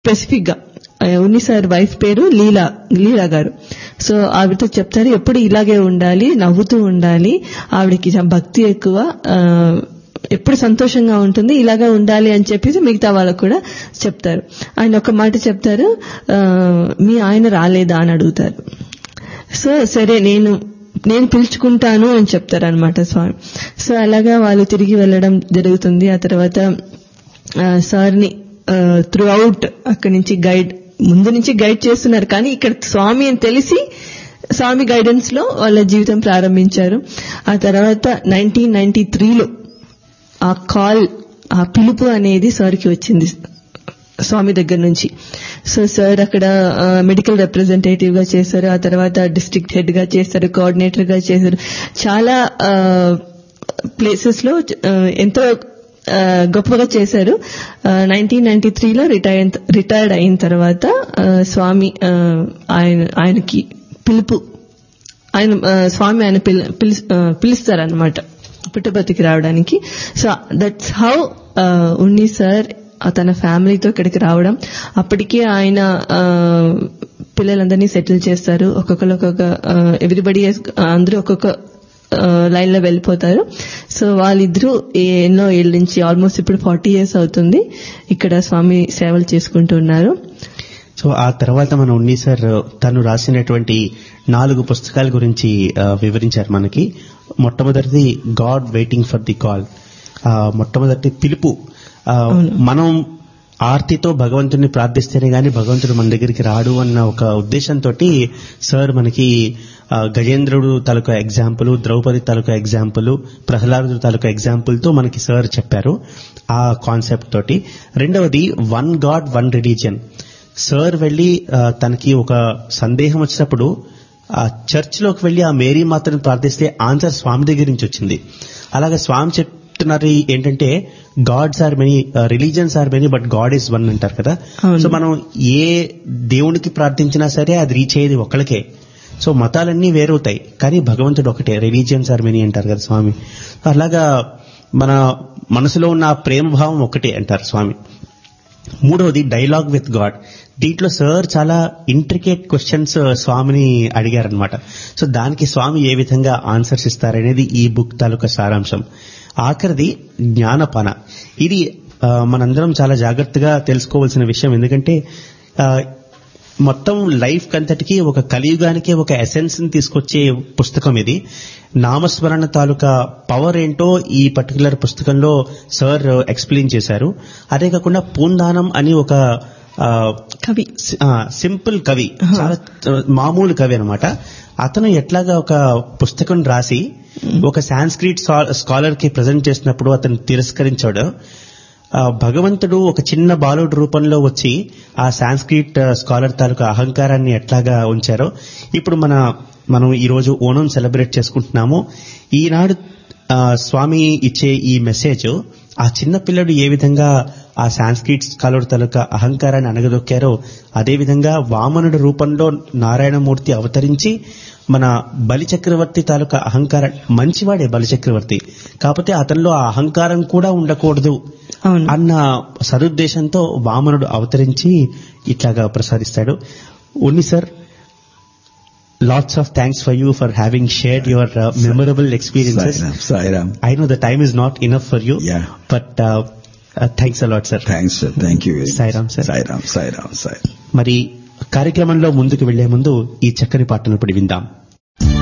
Specific గా ఆ, ఉన్ని sir wife పేరు లీలా లీలా గారు సో ఆవిడతో చెప్తారు ఎప్పుడు ఇలాగే ఉండాలి నవ్వుతూ ఉండాలి ఆవిడకి చాలా భక్తి ఎక్కువ ఆ, ఎప్పుడు సంతోషంగా ఉంటుంది ఇలాగా ఉండాలి అని చెప్పేసి మిగతా వాళ్ళకు కూడా చెప్తారు ఆయన ఒక మాట చెప్తారు ఆ, మీ ఆయన రాలేదా అని అడుగుతారు సో సరే నేను నేను పిలుచుకుంటాను అని చెప్తారు అనమాట స్వామి సో అలాగా వాళ్ళు తిరిగి వెళ్ళడం జరుగుతుంది ఆ తర్వాత ఆ, సార్ని త్రూ అవుట్ అక్కడి నుంచి గైడ్ ముందు నుంచి గైడ్ చేస్తున్నారు కానీ ఇక్కడ స్వామి అని తెలిసి స్వామి గైడెన్స్ లో వాళ్ళ జీవితం ప్రారంభించారు ఆ తర్వాత నైన్టీన్ నైన్టీ త్రీలో ఆ కాల్ ఆ పిలుపు అనేది సార్కి వచ్చింది స్వామి దగ్గర నుంచి సో సార్ అక్కడ మెడికల్ రిప్రజెంటేటివ్ గా చేశారు ఆ తర్వాత డిస్ట్రిక్ట్ హెడ్ గా చేశారు కోఆర్డినేటర్ గా చేశారు చాలా ప్లేసెస్ లో ఆ, ఎంతో ఆ, గొప్పగా చేశారు నైన్టీన్ నైన్టీ త్రీలో రిటైర్ రిటైర్డ్ అయిన తర్వాత ఆ, స్వామి ఆ, ఆయన ఆయనకి పిలుపు ఆయన ఆ, స్వామి ఆయన పిల్- పిలుస్- ఆ, పిలుస్తారనమాట పుట్టపర్తికి రావడానికి so that's how Unni sir తన ఫ్యామిలీతో ఇక్కడికి రావడం అప్పటికే ఆయన ఆ, పిల్లలందరినీ సెటిల్ చేస్తారు ఒక్కొక్కరు ఒక్కొక్క ఎవ్రీబడి అందరూ ఒక్కొక్క లైన్ లో వెళ్ళిపోతారు సో వాళ్ళిద్దరూ ఏ- ఎన్నో ఏళ్ళ నుంచి ఆల్మోస్ట్ ఇప్పుడు ఫార్టీ ఇయర్స్ అవుతుంది ఇక్కడ స్వామి సేవలు చేసుకుంటూ ఉన్నారు సో ఆ తర్వాత మన ఉన్ని సార్ తను రాసినటువంటి నాలుగు పుస్తకాల గురించి ఆ, వివరించారు మనకి మొట్టమొదటిది God waiting for the call మొట్టమొదటి పిలుపు ఆ, మనం ఆర్తితో భగవంతుడిని ప్రార్థిస్తేనే గాని భగవంతుడు మన దగ్గరికి రాడు అన్న ఒక ఉద్దేశంతో సార్ మనకి ఆ, గజేంద్రుడు తాలూకా ఎగ్జాంపుల్ ద్రౌపది తాలూకా ఎగ్జాంపుల్ ప్రహ్లాదుడు తాలూకా ఎగ్జాంపుల్ తో మనకి సార్ చెప్పారు ఆ కాన్సెప్ట్ తోటి రెండవది one God one religion sir వెళ్లి ఆ, తనకి ఒక సందేహం వచ్చినప్పుడు ఆ చర్చ్ లోకి వెళ్లి ఆ మేరీ మాత్రం ప్రార్థిస్తే ఆన్సర్ స్వామి దగ్గర నుంచి వచ్చింది అలాగే స్వామి చెప్తున్నారు ఏంటంటే gods are many religions are many but god is one అంటారు కదా అవును. సో మనం ఏ దేవునికి ప్రార్థించినా సరే అది రీచ్ అయ్యేది ఒక్కళ్ళకే సో మతాలన్నీ వేరవుతాయి కానీ భగవంతుడు ఒకటే రిలీజియన్స్ ఆర్ మెనీ అంటారు కదా స్వామి అలాగా మన మనసులో ఉన్న ఆ ప్రేమ భావం ఒకటే అంటారు స్వామి మూడవది డైలాగ్ విత్ గాడ్ దీంట్లో సార్ చాలా ఇంట్రికేట్ క్వశ్చన్స్ స్వామిని అడిగారనమాట సో దానికి స్వామి ఏ విధంగా ఆన్సర్స్ ఇస్తారనేది ఈ బుక్ తాలూకా సారాంశం ఆఖరిది జ్ఞానపాన ఇది ఆ, మనందరం చాలా జాగ్రత్తగా తెలుసుకోవాల్సిన విషయం ఎందుకంటే ఆ, మొత్తం లైఫ్ కంతటికి ఒక కలియుగానికి ఒక ఎసెన్స్ ని తీసుకొచ్చే పుస్తకం ఇది నామస్మరణ తాలూకా పవర్ ఏంటో ఈ పర్టికులర్ పుస్తకంలో సార్ ఎక్స్ప్లెయిన్ చేశారు అదే కాకుండా పూందానం అని ఒక ఆ, కవి సి- ఆ, సింపుల్ కవి చాలా ఆ, మామూలు కవి అనమాట అతను ఎట్లాగా ఒక పుస్తకం రాసి ఒక సాంస్క్రిట్ స్కాలర్ కి ప్రజెంట్ చేసినప్పుడు అతను తిరస్కరించాడు ఆ, భగవంతుడు ఒక చిన్న బాలుడు రూపంలో వచ్చి ఆ సాంస్క్రిట్ స్కాలర్ తాలూకా అహంకారాన్ని ఎట్లాగా ఉంచారో ఇప్పుడు మన మనం ఈ రోజు ఓణం సెలబ్రేట్ చేసుకుంటున్నాము ఈనాడు ఆ, స్వామి ఇచ్చే ఈ మెసేజ్ ఆ చిన్న పిల్లడు ఏ విధంగా ఆ సాంస్క్రిట్ స్కాలర్ తాలూకా అహంకారాన్ని అనగదొక్కారో అదే విధంగా వామనుడి రూపంలో నారాయణమూర్తి అవతరించి మన బలి చక్రవర్తి తాలూకా అహంకారం మంచివాడే బలి చక్రవర్తి కాకపోతే అతనిలో ఆ అహంకారం కూడా ఉండకూడదు అవును అన్న సదుద్దేశంతో వామనుడు అవతరించి ఇట్లాగా ప్రసాదిస్తాడు Unni sir lots of thanks for you for having shared your memorable experiences Sairam, Sairam. I know the time is not enough for you. Yeah. But uh, uh, thanks a lot, sir. Thanks, sir. Thank you very much. Sairam, sir. Sairam, Sairam, Sairam. మరి కార్యక్రమంలో ముందుకు వెళ్లే ముందు ఈ చక్కని పాటను ఇప్పుడు విందాం